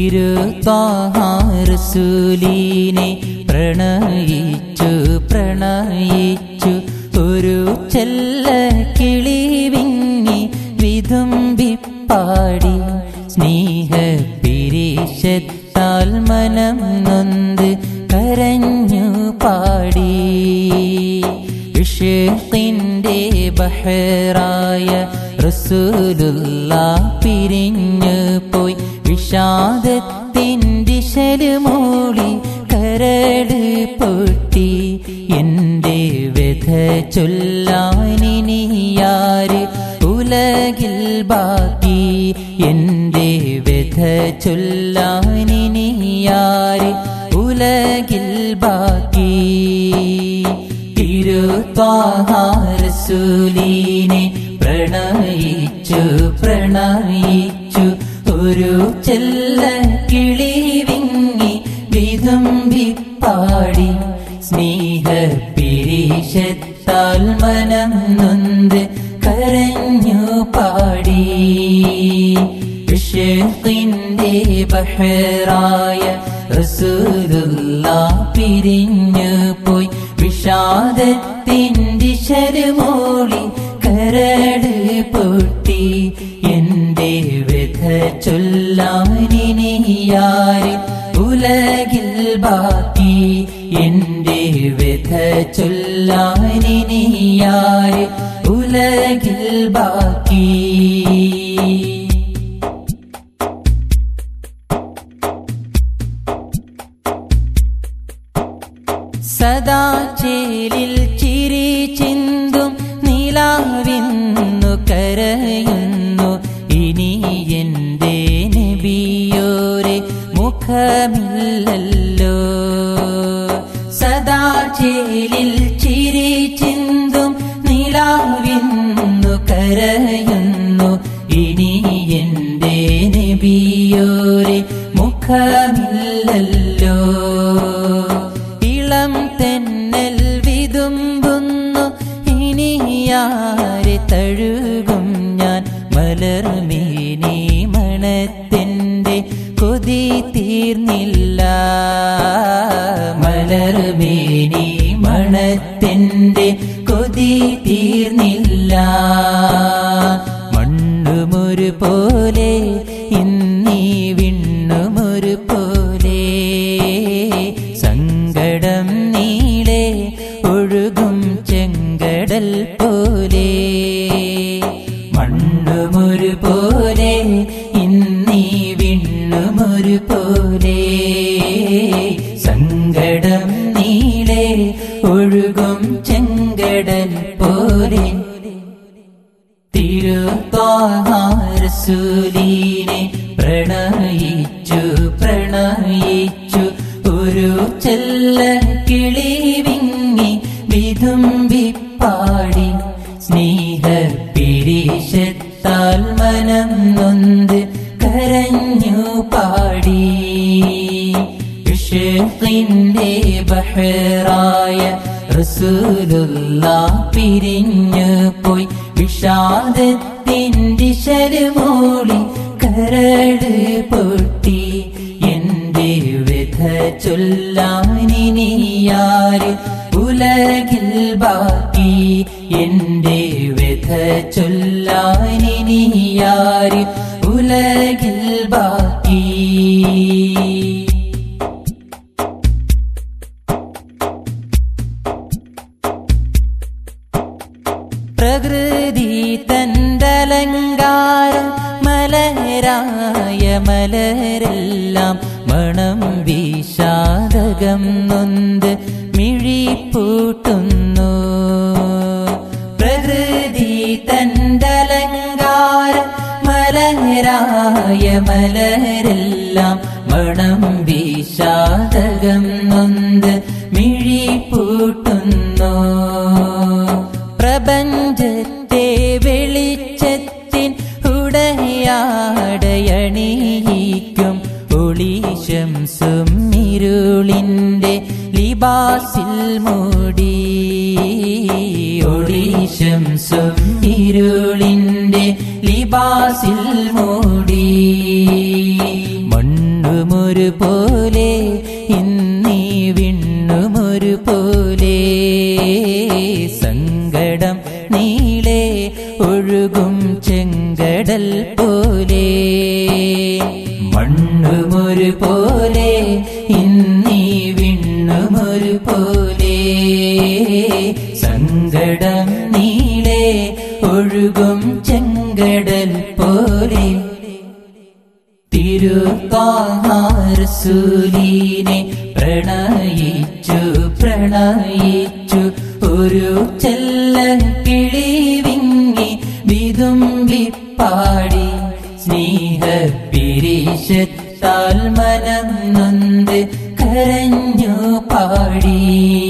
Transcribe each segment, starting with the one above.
തിരുത്താഹാരസൂലീനെ പ്രണയിച്ചു പ്രണയിച്ചു ഒരു ചെല്ല കിളി വിങ്ങി വിതുമ്പിപ്പാടി സ്നേഹ പിരീശത്താൽ മനം നൊന്ത് കരഞ്ഞു പാടി ഇഷത്തിൻ്റെ ബഹറായ റസൂലുള്ള പിരിഞ്ഞു പോയി വിഷാദത്തിൻ്റെ ശരുമൂളി കരട് പൊട്ടി എൻ്റെ വ്യഥ ചൊല്ലാനിനിയാര് ഉലകിൽ ബാക്കി എൻ്റെ വ്യഥ ചൊല്ലാനിനിയാര് ഉലകിൽ ബാക്കി തിരുത്താഹാരസൂലീനെ പ്രണയിച്ചു പ്രണയിച്ചു ഒരു ചെല്ല കിളി വിങ്ങി വിതുമ്പിപ്പാടി സ്നേഹ പിരീശത്താൽ മനം നൊന്ത് കരഞ്ഞു പാടി വിഷയത്തിൻ്റെ ബഹറായ റസൂലുള്ള പിരിഞ്ഞു പോയി വിഷാദത്തിൻ്റെ ശരുമോളി കരട് പൊട്ടി എൻ്റെ വ്യഥ ചൊല്ലാനിനിയാര് ഉലകിൽ ബാക്കി എൻ്റെ വ്യഥ ചൊല്ലാനിനിയാര് ഉലകിൽ ബാക്കി സദാ ചേലിൽ ചിരി ചിന്തും നിലാവിന്നു കരയുന്നു ഇനി എൻ്റെ നബിയോരെ മുഖമില്ലല്ലോ സദാ ചേലിൽ ചിരി ചിന്തും നിലാവിന്നു കരയുന്നു ഇനി എൻ്റെ നബിയോരെ മുഖമില്ലല്ലോ ഇളം തെന്നൽ വിതുമ്പുന്നു ഇനിയാരെ തഴുകും ഞാൻ മലർമീനി മണത്തിൻ്റെ കൊതി തീർന്നില്ല മലർമീനി മണത്തിൻ്റെ കൊതി തീർന്നില്ല മണ്ണുമൊരു പോലെ ഇന്നീ വിണ്ണുമൊരു പോലെ സങ്കടം നീളെ ഒഴുകും ചെങ്കടൽ പോലെ മണ്ണുമൊരു പോലെ ഇന്നീ വിണ്ണുമൊരു പോലെ സങ്കടം നീളെ ഒഴുകും ചെങ്കടൽ പോലെ തിരുത്താഹാരസൂലീനെ പ്രണയിച്ചു പ്രണയിച്ചു ഒരു ചെല്ല കിളി വിങ്ങി വിതുമ്പിപ്പാടി സ്നേഹ പിരീശത്താൽ മനം നൊന്ത് കരഞ്ഞു പാടി ഇഷത്തിൻ്റെ ബഹറായ റസൂലുള്ള പിരിഞ്ഞു പോയി വിഷാദത്തിൻ്റെ ശരുമൂളി കരട് പൊട്ടി എൻ്റെ വ്യഥ ചൊല്ലാനിനിയാര് ഉലകിൽ ബാക്കി എൻ്റെ വ്യഥ ചൊല്ലാനിനിയാര് ഉലകിൽ ബാക്കി പ്രകൃതി തന്തലങ്കാരം മലരായ മലരെല്ലാം മണം വിഷാദകം നൊന്ത് മിഴിപ്പൂട്ടുന്നു പ്രകൃതി തന്തലങ്കാരം മലരായ മലരെല്ലാം മണം വിഷാദകം നൊന്ത് മിഴിപ്പൂട്ടുന്നു പ്രപഞ്ചത്തെ വെളിച്ചത്തിൻ ഉടയാടയണിയിക്കും ഒളിശംസും ഇരുളിൻ്റെ ലിബാസിൽ മൂടി ഒളിശംസും ഇരുളിൻ്റെ ലിബാസിൽ മൂടി മണ്ണു മണ്ണുമൊരു പോലെ ഇന്നീ വിണ്ണുമൊരു പോലെ സങ്കടം നീളെ ഒഴുകും ചെങ്കടൽ പോലെ മണ്ണുമൊരു പോലെ ഇന്നീ വിണ്ണുമൊരു പോലെ സങ്കടം നീളെ ഒഴുകും ചെങ്കടൽ പോലെ തിരുത്താഹാരസൂലീനെ പ്രണയിച്ചു പ്രണയിച്ചു ഒരു ചെല്ല കിളി വിങ്ങി വിതുമ്പി പാടി സ്നേഹ പിരിശത്താൽ മനം നൊന്ത് കരഞ്ഞു പാടി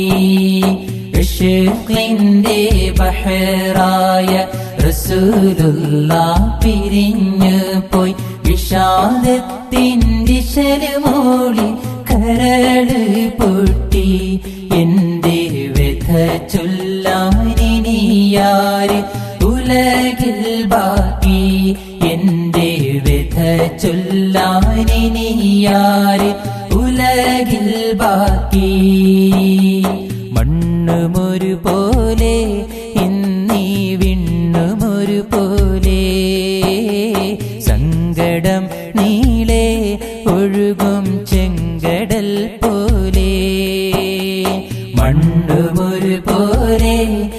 ഇഷ്ഖിന്റെ ബഹറായ റസൂലുള്ള പിരിഞ്ഞു പോയി വിഷാദത്തിൻ്റെ ശരമോളി കരള് പൊട്ടി എന്റെ വ്യഥ ചൊല്ലാനിനിയാര് ഉലകിൽ ബാക്കി എന്റെ വ്യഥ ചൊല്ലാനിനിയാര് ഉലകിൽ ബാക്കി മണ്ണുമൊരു പോലെ ഇന്നീ വിണ്ണുമൊരു പോലെ സങ്കടം നീളെ ഒഴുകും ചെങ്കടൽ പോലെ മണ്ണുമൊരു പോലെ